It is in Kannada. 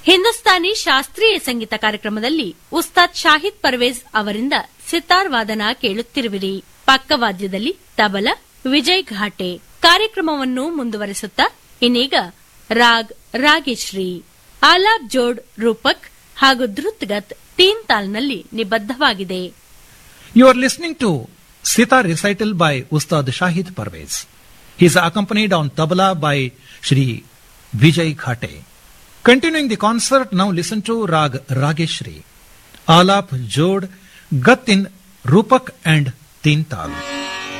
ಹಿಂದೂಸ್ತಾನಿ ಶಾಸ್ತ್ರೀಯ ಸಂಗೀತ ಕಾರ್ಯಕ್ರಮದಲ್ಲಿ ಉಸ್ತಾದ್ ಶಾಹಿದ್ ಪರ್ವೇಜ್ ಅವರಿಂದ ಸಿತಾರ್ ವಾದನ ಕೇಳುತ್ತಿರುವಿರಿ ಪಕ್ಕವಾದ್ಯದಲ್ಲಿ ತಬಲ ವಿಜಯ್ ಘಾಟೆ ಕಾರ್ಯಕ್ರಮವನ್ನು ಮುಂದುವರೆಸುತ್ತಾ ಇನ್ನೀಗ ರಾಗ್ ರಾಗೇಶ್ರೀ ಆಲಾಬ್ ಜೋಡ್ ರೂಪಕ್ ಹಾಗೂ ಧೃತ್ಗತ್ ತೀನ್ ತಾಲ್ನಲ್ಲಿ ನಿಬದ್ಧವಾಗಿದೆ You are listening to Sitar recital by Ustad Shahid Parvez. He is accompanied on tabla by Shri Vijay Khate. Continuing the concert, now listen to Rag Rageshri, Alap Jod, Gat in Rupak and Tintal.